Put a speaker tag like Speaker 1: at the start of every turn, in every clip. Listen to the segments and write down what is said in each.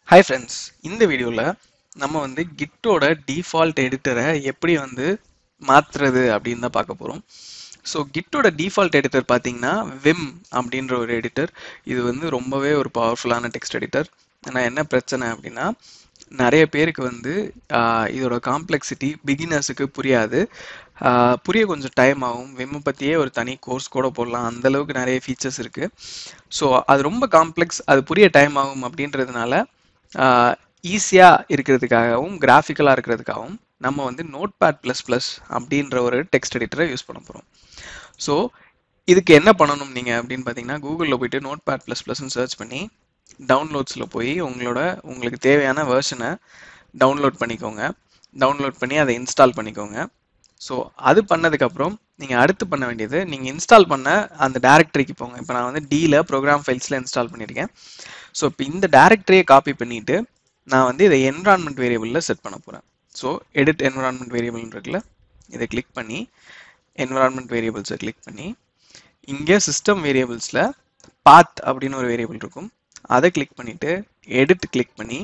Speaker 1: hi friends இந்த வீடியோவில் நம்ம வந்து கிட்டோட டிஃபால்ட் எடிட்டரை எப்படி வந்து மாற்றுறது அப்படின்னு தான் பார்க்க போகிறோம் ஸோ கிட்டோட டிஃபால்ட் எடிட்டர் பார்த்தீங்கன்னா விம் அப்படின்ற ஒரு எடிட்டர் இது வந்து ரொம்பவே ஒரு பவர்ஃபுல்லான டெக்ஸ்ட் எடிட்டர் ஆனால் என்ன பிரச்சனை அப்படின்னா நிறைய பேருக்கு வந்து ஆஹ், இதோட காம்ப்ளெக்சிட்டி பிகினர்ஸுக்கு புரியாது ஆஹ், புரிய கொஞ்சம் டைம் ஆகும் விம்மை பற்றியே ஒரு தனி கோர்ஸ் கூட போடலாம் அந்த அளவுக்கு நிறைய ஃபீச்சர்ஸ் இருக்குது ஸோ அது ரொம்ப காம்ப்ளெக்ஸ் அது புரிய டைம் ஆகும் அப்படின்றதுனால ஈஸியாக இருக்கிறதுக்காகவும் கிராஃபிக்கலாக இருக்கிறதுக்காகவும் நம்ம வந்து நோட் பேட் ப்ளஸ் ப்ளஸ் அப்படின்ற ஒரு டெக்ஸ்ட் எடிட்டரை யூஸ் பண்ண போகிறோம் ஸோ இதுக்கு என்ன பண்ணணும் நீங்கள் அப்படின்னு பார்த்தீங்கன்னா கூகுளில் போயிட்டு நோட் பேட் ப்ளஸ் ப்ளஸ்ன்னு சர்ச் பண்ணி டவுன்லோட்ஸில் போய் உங்களோட உங்களுக்கு தேவையான வேர்ஷனை டவுன்லோட் பண்ணிக்கோங்க டவுன்லோட் பண்ணி அதை இன்ஸ்டால் பண்ணிக்கோங்க ஸோ அது பண்ணதுக்கப்புறம் நீங்கள் அடுத்து பண்ண வேண்டியது நீங்கள் இன்ஸ்டால் பண்ண அந்த டேரக்டரிக்கு போங்க இப்போ நான் வந்து டியில் ப்ரோக்ராம் ஃபைல்ஸில் இன்ஸ்டால் பண்ணியிருக்கேன் ஸோ இப்போ இந்த டேரக்டரியை காப்பி பண்ணிவிட்டு நான் வந்து இதை என்விரான்மெண்ட் வேரியபிளில் செட் பண்ண போகிறேன் ஸோ எடிட் என்விரான்மெண்ட் வேரியபிள் இருக்குல்ல இதை கிளிக் பண்ணி என்விரான்மெண்ட் வேரியபிள்ஸை கிளிக் பண்ணி இங்கே சிஸ்டம் வேரியபிள்ஸில் பாத் அப்படின்னு ஒரு வேரியபிள் இருக்கும் அதை கிளிக் பண்ணிவிட்டு எடிட் கிளிக் பண்ணி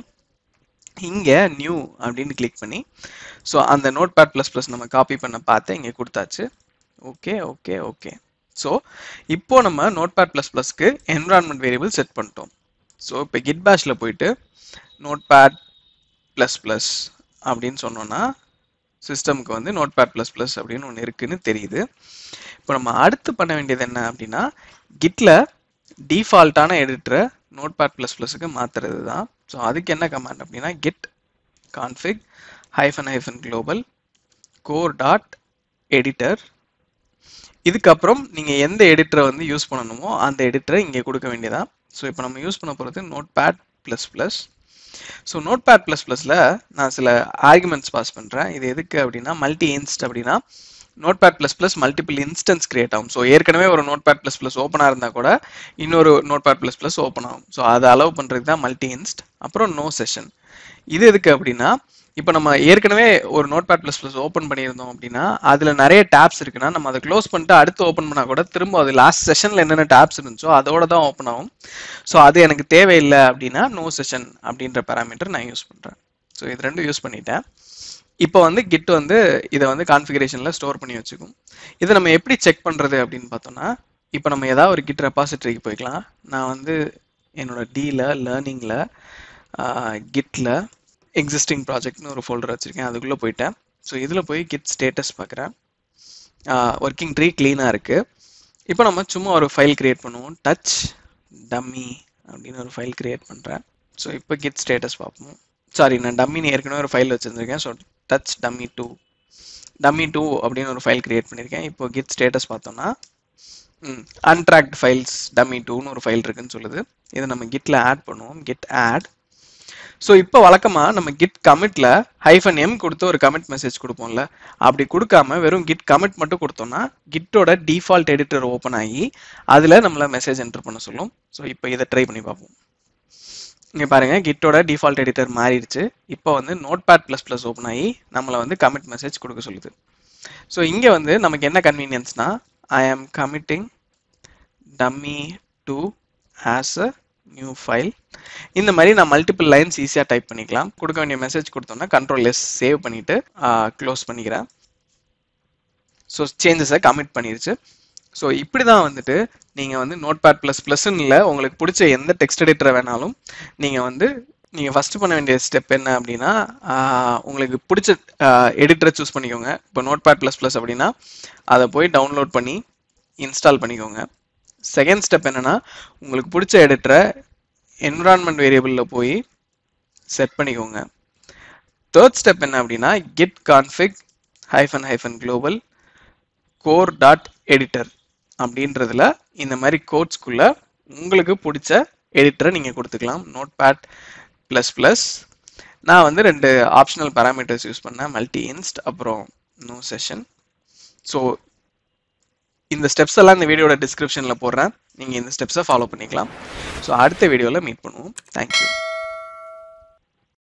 Speaker 1: இங்கே நியூ அப்படின்னு கிளிக் பண்ணி ஸோ அந்த நோட் பேட் ப்ளஸ் ப்ளஸ் நம்ம காப்பி பண்ண பார்த்து இங்கே கொடுத்தாச்சு ஓகே ஓகே ஓகே ஸோ இப்போ நம்ம நோட் பேட் ப்ளஸ் ப்ளஸ்க்கு என்விரான்மெண்ட் வேரியபிள் செட் பண்ணிட்டோம் ஸோ இப்போ கிட் பேஷில் போயிட்டு நோட் பேட் ப்ளஸ் ப்ளஸ் அப்படின்னு சொன்னோன்னா சிஸ்டம்க்கு வந்து நோட் பேட் ப்ளஸ் ப்ளஸ் அப்படின்னு ஒன்று இருக்குன்னு தெரியுது இப்போ நம்ம அடுத்து பண்ண வேண்டியது என்ன அப்படின்னா கிட்டில் டிஃபால்ட்டான எடிட்டரை நோட் பேட் ப்ளஸ் ப்ளஸுக்கு மாற்றுறது தான் ஸோ அதுக்கு என்ன கமாண்ட் அப்படின்னா Git config hyphen hyphen global core dot editor இதுக்கப்புறம் நீங்கள் எந்த எடிட்டரை வந்து யூஸ் பண்ணணுமோ அந்த எடிட்டரை இங்கே கொடுக்க வேண்டியதான் ஸோ இப்போ நம்ம யூஸ் பண்ண போகிறது Notepad plus plus so Notepad plus ப்ளஸில் நான் சில ஆர்குமெண்ட்ஸ் பாஸ் பண்ணுறேன் இது எதுக்கு அப்படின்னா மல்டி இன்ஸ்ட் அப்படின்னா Notepad plus plus multiple instance create ஆகும் ஸோ ஏற்கனவே ஒரு நோட் பேட் ப்ளஸ் ப்ளஸ் ஓப்பனாக இருந்தால் கூட இன்னொரு Notepad plus plus open ஆகும் ஸோ அதை அலோவ் பண்ணுறதுக்கு தான் மல்டி இன்ஸ்ட் அப்புறம் நோ செஷன் இது எதுக்கு அப்படின்னா இப்போ நம்ம ஏற்கனவே ஒரு Notepad plus plus open பண்ணியிருந்தோம் அப்படின்னா அதில் நிறைய டேப்ஸ் இருக்குன்னா நம்ம அதை க்ளோஸ் பண்ணிட்டு அடுத்து ஓப்பன் பண்ணால் கூட திரும்ப அது லாஸ்ட் செஷனில் என்னென்ன டேப்ஸ் இருந்துச்சோ அதோட தான் ஓப்பன் ஆகும் ஸோ அது எனக்கு தேவையில்லை அப்படின்னா நோ செஷன் அப்படின்ற பேராமீட்டர் நான் யூஸ் பண்ணுறேன் ஸோ இது ரெண்டும் யூஸ் பண்ணிட்டேன் இப்போ வந்து கிட் வந்து இதை வந்து கான்ஃபிகரேஷனில் ஸ்டோர் பண்ணி வச்சுக்கும் இதை நம்ம எப்படி செக் பண்ணுறது அப்படின்னு பார்த்தோம்னா இப்போ நம்ம ஏதாவது ஒரு கிட் ரெபாசிட்டரிக்கு போய்க்கலாம் நான் வந்து என்னோட டியில் லேர்னிங்கில் கிட்டில் எக்ஸிஸ்டிங் ப்ராஜெக்ட்னு ஒரு ஃபோல்டர் வச்சுருக்கேன் அதுக்குள்ளே போயிட்டேன் ஸோ இதில் போய் கிட் ஸ்டேட்டஸ் பார்க்குறேன் ஒர்க்கிங் ட்ரீ க்ளீனாக இருக்குது இப்போ நம்ம சும்மா ஒரு ஃபைல் கிரியேட் பண்ணுவோம் டச் டம்மி அப்படின்னு ஒரு ஃபைல் கிரியேட் பண்ணுறேன் ஸோ இப்போ கிட் ஸ்டேட்டஸ் பார்ப்போம் சாரி நான் டம்மின்னு ஏற்கனவே ஒரு ஃபைல் வச்சுருந்துருக்கேன் so touch dummy two dummy two அப்படின்னு ஒரு ஃபைல் கிரியேட் பண்ணியிருக்கேன் இப்போ கிட் ஸ்டேட்டஸ் பார்த்தோம்னா அன்ட்ராக்ட் ஃபைல்ஸ் டம்மி டூன்னு ஒரு ஃபைல் இருக்குன்னு சொல்லுது இதை நம்ம கிட்டில் ஆட் பண்ணுவோம் கிட் ஆட் ஸோ இப்போ வழக்கமாக நம்ம கிட் கமிட்டில் ஹைஃபன் எம் கொடுத்து ஒரு கமிட் மெசேஜ் கொடுப்போம்ல அப்படி கொடுக்காம வெறும் கிட் கமிட் மட்டும் கொடுத்தோம்னா கிட்டோட டிஃபால்ட் எடிட்டர் ஓப்பன் ஆகி அதில் நம்மளை மெசேஜ் என்டர் பண்ண சொல்லும் ஸோ இப்போ இதை ட்ரை பண்ணி பார்ப்போம் இங்கே பாருங்க கிட்டோட டிஃபால்ட் எடிட்டர் மாறிடுச்சு இப்போ வந்து Notepad plus plus open ஆகி நம்மளை வந்து கமிட் மெசேஜ் கொடுக்க சொல்லுது ஸோ இங்கே வந்து நமக்கு என்ன கன்வீனியன்ஸ்னா I am committing dummy two as a new file இந்த மாதிரி நான் மல்டிபிள் லைன்ஸ் ஈஸியாக டைப் பண்ணிக்கலாம் கொடுக்க வேண்டிய மெசேஜ் கொடுத்தோம்னா கண்ட்ரோல் எஸ் சேவ் பண்ணிவிட்டு க்ளோஸ் பண்ணிக்கிறேன் ஸோ சேஞ்சஸை கமிட் பண்ணிருச்சு ஸோ இப்படி தான் வந்துட்டு நீங்கள் வந்து நோட் பேட் ப்ளஸ் ப்ளஸ்ன்னு இல்லை உங்களுக்கு பிடிச்ச எந்த டெக்ஸ்ட் எடிட்டரை வேணாலும் நீங்கள் வந்து நீங்கள் ஃபஸ்ட்டு பண்ண வேண்டிய ஸ்டெப் என்ன அப்படின்னா ஆஹ், உங்களுக்கு பிடிச்ச எடிட்டரை சூஸ் பண்ணிக்கோங்க இப்போ நோட் பேட் ப்ளஸ் ப்ளஸ் அப்படின்னா அதை போய் டவுன்லோட் பண்ணி இன்ஸ்டால் பண்ணிக்கோங்க செகண்ட் ஸ்டெப் என்னன்னா உங்களுக்கு பிடிச்ச எடிட்டரை என்விரான்மெண்ட் வேரியபிளில் போய் செட் பண்ணிக்கோங்க தேர்ட் ஸ்டெப் என்ன அப்படின்னா Git config hyphen hyphen global core dot editor அப்படின்றதுல இந்த மாதிரி கோட்ஸ்குள்ள உங்களுக்கு பிடிச்ச எடிட்டரை நீங்கள் கொடுத்துக்கலாம் நோட் பேட் ப்ளஸ் ப்ளஸ் நான் வந்து ரெண்டு ஆப்ஷனல் பேராமீட்டர்ஸ் யூஸ் பண்ணேன் மல்டி இன்ஸ்ட் அப்புறம் நோ செஷன் ஸோ இந்த ஸ்டெப்ஸ் எல்லாம் இந்த வீடியோட டிஸ்கிரிப்ஷனில் போடுறேன் நீங்கள் இந்த ஸ்டெப்ஸை ஃபாலோ பண்ணிக்கலாம் ஸோ அடுத்த வீடியோவில் மீட் பண்ணுவோம் தேங்க்யூ